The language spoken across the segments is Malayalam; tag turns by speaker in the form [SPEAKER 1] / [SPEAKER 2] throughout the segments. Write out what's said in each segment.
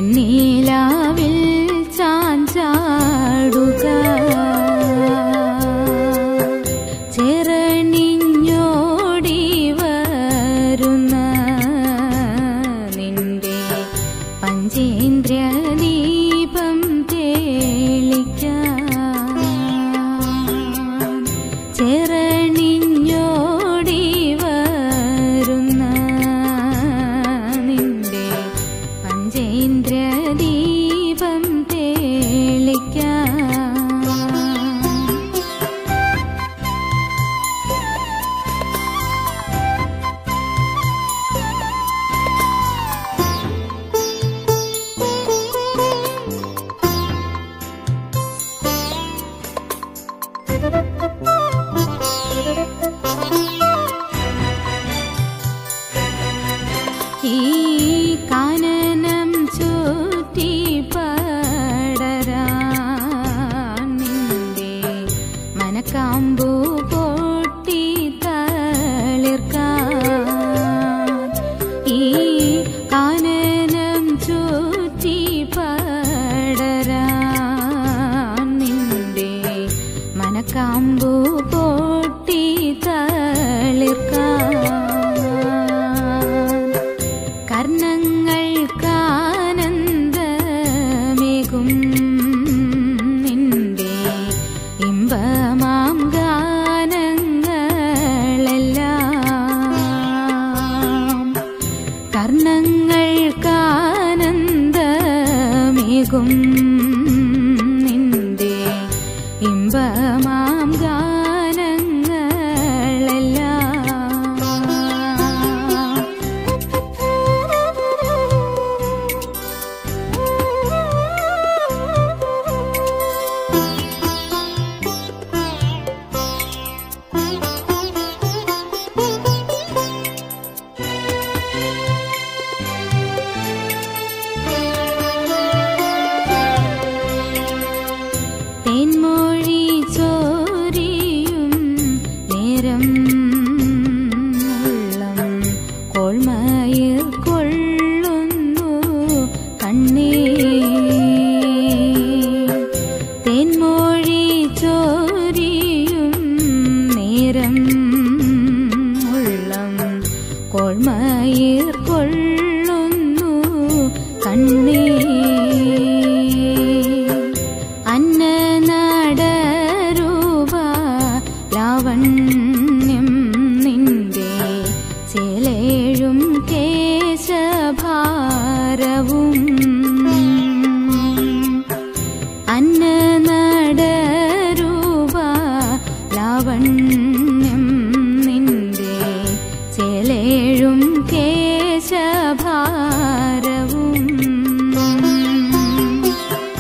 [SPEAKER 1] വെണ്ണീലാവിൽ ചാഞ്ചാടുക ചെറണിഞ്ഞോടി വരുന്ന നിന്റെ പഞ്ചേന്ദ്രിയ ദീപം തേളിക്കാൻ ചെറണിഞ്ഞോടി വരുന്ന നിന്റെ പഞ്ചേന്ദ്രിയ ദീപം തേളിക്കാൻ ഈ കാനനം ചുറ്റി പടരാൻ നിന്റെ മനക്കാമ്പു പൊട്ടി തളിർക്കാൻ ഈ കാനനം ചുറ്റി പടരാൻ നിന്റെ മനക്കാമ്പു പൊട്ടി തളിർക്കാൻ കർണങ്ങൾക്കാനന്ദമേകും നിന്റെ ഇമ്പമാം ഗാനങ്ങളെല്ലാം കർണങ്ങൾക്കാനന്ദമേകും നിന്റെ ഇമ്പമാം ഗാനങ്ങളെല്ലാം തേൻമൊഴി ചോരിയും നേരം ഉള്ളം കോൾമയിർ കൊള്ളുന്നു കണ്ണേ തേൻമൊഴി ചോരിയും നേരം ഉള്ളം കോൾമയിർ കൊള്ളുന്നു കണ്ണേ അന്നനടരൂപ ലാവണ്യം നിന്റെ ചേലേഴും കേശഭാരവും അന്നനടരൂപ ലാവണ്യം നിന്റെ ചേലേഴും കേശഭാരവും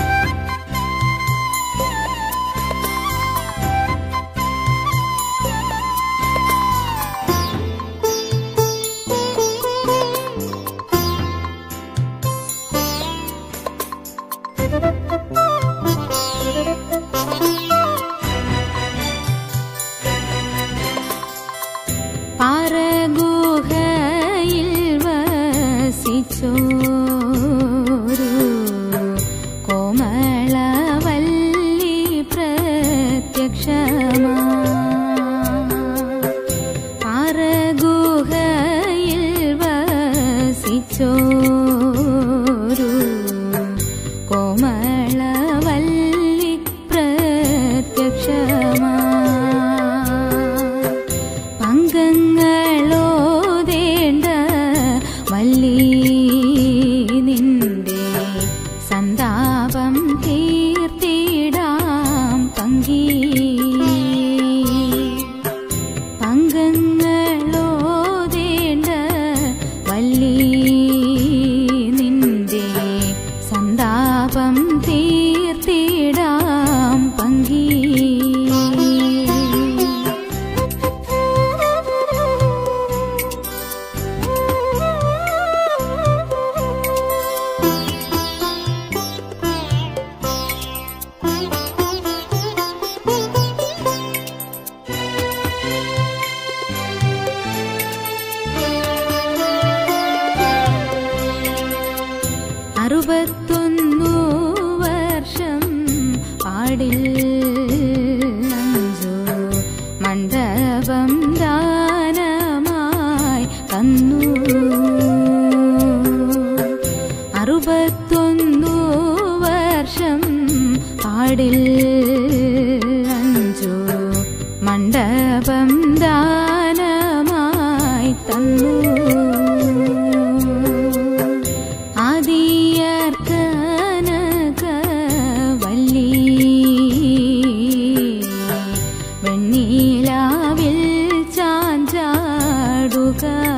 [SPEAKER 1] പാറഗുഹയിൽ വസിച്ചോരു കോമളവല്ലി പ്രത്യക്ഷമാ പാറഗുഹയിൽ വസിച്ചോരു കോമളവല്ലി പ്രത്യക്ഷമാ പങ്കങ്ങളോതേണ്ട വല്ലി നിന്റെ സന്താപം തീർത്തിടാം പങ്കി പങ്കങ്ങളോതേണ്ട വല്ലി നിന്റെ സന്താപം തീർത്തിടാം പങ്കി അറുപത്തൊന്നു വർഷം പാടിൽ അഞ്ചു മണ്ഡപം ദാനമായി തന്നു അറുപത്തൊന്നു വർഷം പാടിൽ അഞ്ചു മണ്ഡപം ദാനമായി തന്നു ആദിയർക്കനക വല്ലി വെണ്ണീലാവിൽ ചാഞ്ചാടുക